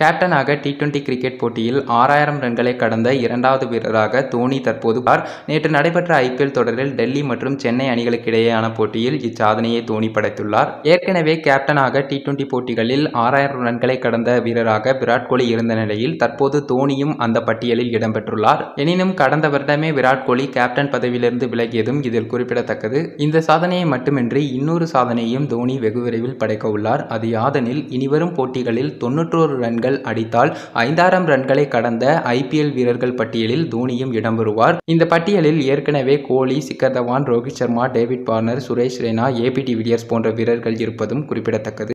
கேப்டனாக T twenty cricket போட்டியில் ஆறாயிரம் ரன்களை கடந்த இரண்டாவது வீரராக தோனி தற்போது உள்ளார். நேற்று நடைபெற்ற ஐ. பி. எல் தொடரில் டெல்லி மற்றும் சென்னை அணிகளுக்கிடையேயான போட்டியில் இச்சாதனையை தோனி படைத்துள்ளார். ஏற்கனவே கேப்டனாக டி டுவெண்டி போட்டிகளில் ஆறாயிரம் ரன்களை கடந்த வீரராக விராட் கோலி இருந்த நிலையில் தற்போது தோனியும் அந்த பட்டியலில் இடம்பெற்றுள்ளார். எனினும் கடந்த வருடமே விராட் கோலி கேப்டன் பதவியிலிருந்து விலகியதும் இதில் குறிப்பிடத்தக்கது. இந்த சாதனையை மட்டுமின்றி இன்னொரு சாதனையையும் தோனி வெகு விரைவில் படைக்க உள்ளார். அது யாதெனில் இனிவரும் போட்டிகளில் தொண்ணூற்றொரு ரன்கள் அடித்தால் ஐந்தாயிரம் ரன்களை கடந்த ஐ. பி. எல் வீரர்கள் பட்டியலில் தோனியும் இடம் பெறுவார். இந்த பட்டியலில் ஏற்கனவே Kohli Shikhar Dhawan Rohit Sharma David Warner Suresh Raina A. B. De Villiers போன்ற வீரர்கள் இருப்பதும் குறிப்பிடத்தக்கது.